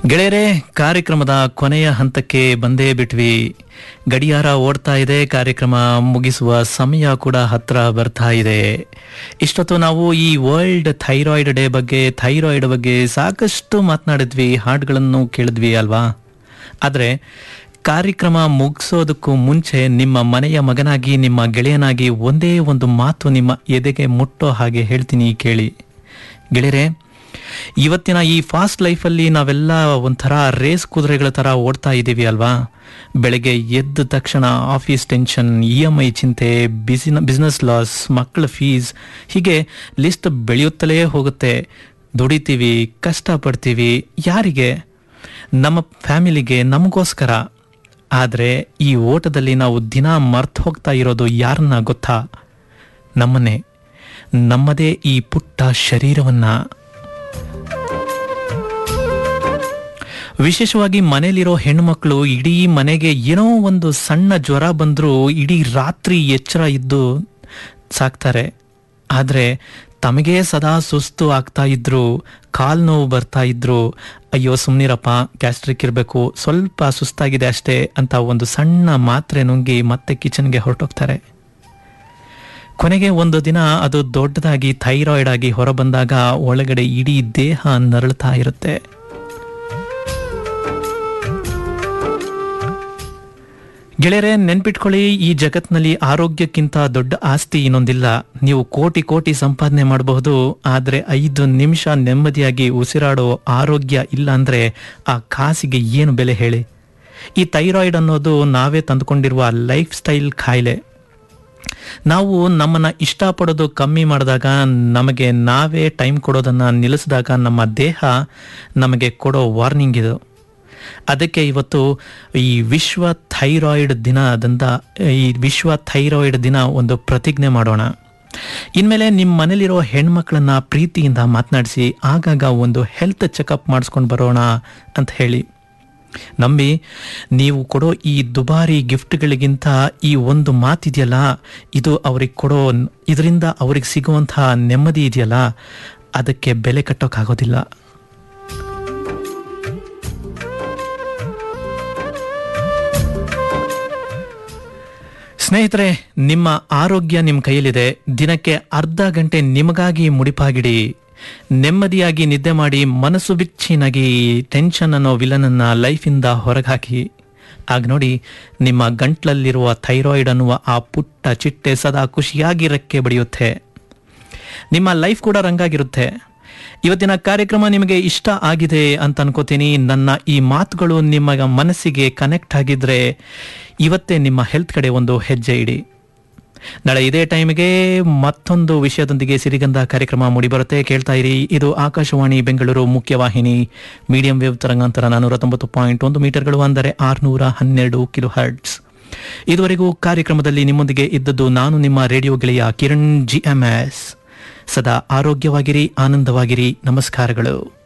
ಗೆಳೆಯರೇ ಕಾರ್ಯಕ್ರಮದ ಕೊನೆಯ ಹಂತಕ್ಕೆ ಬಂದೇ ಬಿಟ್ವಿ ಗಡಿಯಾರ ಓಡ್ತಾ ಇದೆ ಕಾರ್ಯಕ್ರಮ ಮುಗಿಸುವ ಸಮಯ ಕೂಡ ಹತ್ರ ಬರ್ತಾ ಇದೆ ಇಷ್ಟೊತ್ತು ನಾವು ಈ ವರ್ಲ್ಡ್ ಥೈರಾಯ್ಡ್ ಡೇ ಬಗ್ಗೆ ಥೈರಾಯ್ಡ್ ಬಗ್ಗೆ ಸಾಕಷ್ಟು ಮಾತನಾಡಿದ್ವಿ ಹಾಡುಗಳನ್ನು ಕೇಳಿದ್ವಿ ಅಲ್ವಾ ಆದರೆ ಕಾರ್ಯಕ್ರಮ ಮುಗಿಸೋದಕ್ಕೂ ಮುಂಚೆ ನಿಮ್ಮ ಮನೆಯ ಮಗನಾಗಿ ನಿಮ್ಮ ಗೆಳೆಯನಾಗಿ ಒಂದೇ ಒಂದು ಮಾತು ನಿಮ್ಮ ಎದೆಗೆ ಮುಟ್ಟೋ ಹಾಗೆ ಹೇಳ್ತೀನಿ ಕೇಳಿ ಗೆಳೆಯರೆ ಇವತ್ತಿನ ಈ ಫಾಸ್ಟ್ ಲೈಫಲ್ಲಿ ನಾವೆಲ್ಲ ಒಂಥರ ರೇಸ್ ಕುದುರೆಗಳ ಥರ ಓಡ್ತಾ ಇದ್ದೀವಿ ಅಲ್ವಾ ಬೆಳಗ್ಗೆ ಎದ್ದ ತಕ್ಷಣ office tension E M I ಚಿಂತೆ ಬಿಸಿನ ಬಿಸ್ನೆಸ್ ಲಾಸ್ ಮಕ್ಕಳ ಫೀಸ್ ಹೀಗೆ ಲಿಸ್ಟ್ ಬೆಳೆಯುತ್ತಲೇ ಹೋಗುತ್ತೆ ದುಡಿತೀವಿ ಕಷ್ಟಪಡ್ತೀವಿ ಯಾರಿಗೆ ನಮ್ಮ ಫ್ಯಾಮಿಲಿಗೆ ನಮಗೋಸ್ಕರ ಆದರೆ ಈ ಓಟದಲ್ಲಿ ನಾವು ದಿನ ಮರ್ತು ಹೋಗ್ತಾ ಇರೋದು ಯಾರನ್ನ ಗೊತ್ತಾ ನಮ್ಮನ್ನೇ ನಮ್ಮದೇ ಈ ಪುಟ್ಟ ಶರೀರವನ್ನ ವಿಶೇಷವಾಗಿ ಮನೇಲಿರೋ ಹೆಣ್ಣುಮಕ್ಕಳು ಇಡೀ ಮನೆಗೆ ಏನೋ ಒಂದು ಸಣ್ಣ ಜ್ವರ ಬಂದರೂ ಇಡೀ ರಾತ್ರಿ ಎಚ್ಚರ ಇದ್ದು ಸಾಕ್ತಾರೆ ಆದರೆ ತಮಗೇ ಸದಾ ಸುಸ್ತು ಆಗ್ತಾ ಇದ್ರು ಕಾಲ್ ನೋವು ಬರ್ತಾ ಇದ್ರು ಅಯ್ಯೋ ಸುಮ್ನಿರಪ್ಪ ಗ್ಯಾಸ್ಟ್ರಿಕ್ ಇರಬೇಕು ಸ್ವಲ್ಪ ಸುಸ್ತಾಗಿದೆ ಅಷ್ಟೇ ಅಂತ ಒಂದು ಸಣ್ಣ ಮಾತ್ರೆ ನುಂಗಿ ಮತ್ತೆ ಕಿಚನ್ಗೆ ಹೊರಟೋಗ್ತಾರೆ ಕೊನೆಗೆ ಒಂದು ದಿನ ಅದು ದೊಡ್ಡದಾಗಿ ಥೈರಾಯ್ಡ್ ಆಗಿ ಹೊರಬಂದಾಗ ಒಳಗಡೆ ಇಡೀ ದೇಹ ನರಳ್ತಾ ಇರುತ್ತೆ ಗೆಳೆಯರೆ ನೆನ್ಪಿಟ್ಕೊಳ್ಳಿ ಈ ಜಗತ್ನಲ್ಲಿ ಆರೋಗ್ಯಕ್ಕಿಂತ ದೊಡ್ಡ ಆಸ್ತಿ ಇನ್ನೊಂದಿಲ್ಲ ನೀವು ಕೋಟಿ ಕೋಟಿ ಸಂಪಾದನೆ ಮಾಡಬಹುದು ಆದರೆ ಐದು ನಿಮಿಷ ನೆಮ್ಮದಿಯಾಗಿ ಉಸಿರಾಡೋ ಆರೋಗ್ಯ ಇಲ್ಲ ಅಂದ್ರೆ ಆ ಕಾಸಿಗೆ ಏನು ಬೆಲೆ ಹೇಳಿ ಈ ಥೈರಾಯ್ಡ್ ಅನ್ನೋದು ನಾವೇ ತಂದುಕೊಂಡಿರುವ ಲೈಫ್ ಸ್ಟೈಲ್ ಕಾಯಿಲೆ ನಾವು ನಮ್ಮನ್ನ ಇಷ್ಟಪಡೋದು ಕಮ್ಮಿ ಮಾಡಿದಾಗ ನಮಗೆ ನಾವೇ ಟೈಮ್ ಕೊಡೋದನ್ನ ನಿಲ್ಲಿಸಿದಾಗ ನಮ್ಮ ದೇಹ ನಮಗೆ ಕೊಡೋ ವಾರ್ನಿಂಗ್ ಇದು ಅದಕ್ಕೆ ಇವತ್ತು ಈ ವಿಶ್ವ ಥೈರಾಯ್ಡ್ ದಿನದಿಂದ ಈ ವಿಶ್ವ ಥೈರಾಯ್ಡ್ ದಿನ ಒಂದು ಪ್ರತಿಜ್ಞೆ ಮಾಡೋಣ ಇನ್ಮೇಲೆ ನಿಮ್ಮ ಮನೇಲಿರೋ ಹೆಣ್ಮಕ್ಳನ್ನ ಪ್ರೀತಿಯಿಂದ ಮಾತನಾಡಿಸಿ ಆಗಾಗ ಒಂದು ಹೆಲ್ತ್ ಚೆಕಪ್ ಮಾಡಿಸ್ಕೊಂಡು ಬರೋಣ ಅಂತ ಹೇಳಿ ನಂಬಿ ನೀವು ಕೊಡೋ ಈ ದುಬಾರಿ ಗಿಫ್ಟ್ಗಳಿಗಿಂತ ಈ ಒಂದು ಮಾತಿದೆಯಲ್ಲ ಇದು ಅವ್ರಿಗೆ ಕೊಡೋ ಇದರಿಂದ ಅವ್ರಿಗೆ ಸಿಗುವಂತಹ ನೆಮ್ಮದಿ ಇದೆಯಲ್ಲ ಅದಕ್ಕೆ ಬೆಲೆ ಕಟ್ಟೋಕ್ಕಾಗೋದಿಲ್ಲ ಸ್ನೇಹಿತರೆ ನಿಮ್ಮ ಆರೋಗ್ಯ ನಿಮ್ಮ ಕೈಯಲ್ಲಿದೆ ದಿನಕ್ಕೆ ಅರ್ಧ ಗಂಟೆ ನಿಮಗಾಗಿ ಮುಡಿಪಾಗಿಡಿ ನೆಮ್ಮದಿಯಾಗಿ ನಿದ್ದೆ ಮಾಡಿ ಮನಸ್ಸು ಬಿಚ್ಚಿನಾಗಿ ಟೆನ್ಷನ್ ಅನ್ನೋ ವಿಲನನ್ನ ಲೈಫಿಂದ ಹೊರಗಾಕಿ ಆಗ ನೋಡಿ ನಿಮ್ಮ ಗಂಟ್ಲಲ್ಲಿರುವ ಥೈರಾಯ್ಡ್ ಅನ್ನುವ ಆ ಪುಟ್ಟ ಚಿಟ್ಟೆ ಸದಾ ಖುಷಿಯಾಗಿ ರೆಕ್ಕೆ ಬಡಿಯುತ್ತೆ ನಿಮ್ಮ ಲೈಫ್ ಕೂಡ ರಂಗಾಗಿರುತ್ತೆ ಇವತ್ತಿನ ಕಾರ್ಯಕ್ರಮ ನಿಮಗೆ ಇಷ್ಟ ಆಗಿದೆ ಅಂತ ಅನ್ಕೋತೀನಿ ನನ್ನ ಈ ಮಾತುಗಳು ನಿಮ್ಮ ಮನಸ್ಸಿಗೆ ಕನೆಕ್ಟ್ ಆಗಿದ್ರೆ ಇವತ್ತೇ ನಿಮ್ಮ ಹೆಲ್ತ್ ಕಡೆ ಒಂದು ಹೆಜ್ಜೆ ಇಡಿ ನಾಳೆ ಇದೇ ಟೈಮ್ಗೆ ಮತ್ತೊಂದು ವಿಷಯದೊಂದಿಗೆ ಸಿರಿಗಂಧ ಕಾರ್ಯಕ್ರಮ ಮೂಡಿಬರುತ್ತೆ ಕೇಳ್ತಾ ಇರಿ ಇದು ಆಕಾಶವಾಣಿ ಬೆಂಗಳೂರು ಮುಖ್ಯವಾಹಿನಿ ಮೀಡಿಯಂ ವೇವ್ ತರಂಗಾಂತರ ನಾನೂರ ತೊಂಬತ್ತು ಪಾಯಿಂಟ್ ಒಂದು ಮೀಟರ್ಗಳು ಅಂದರೆ ಆರುನೂರ ಹನ್ನೆರಡು ಕಿಲೋ ಹರ್ಟ್ಸ್ ಇದುವರೆಗೂ ಕಾರ್ಯಕ್ರಮದಲ್ಲಿ ನಿಮ್ಮೊಂದಿಗೆ ಇದ್ದದ್ದು ನಾನು ನಿಮ್ಮ ರೇಡಿಯೋ ಗೆಳೆಯ ಕಿರಣ್ ಜಿ ಎಂ ಎಸ್ ಸದಾ ಆರೋಗ್ಯವಾಗಿರಿ ಆನಂದವಾಗಿರಿ ನಮಸ್ಕಾರಗಳು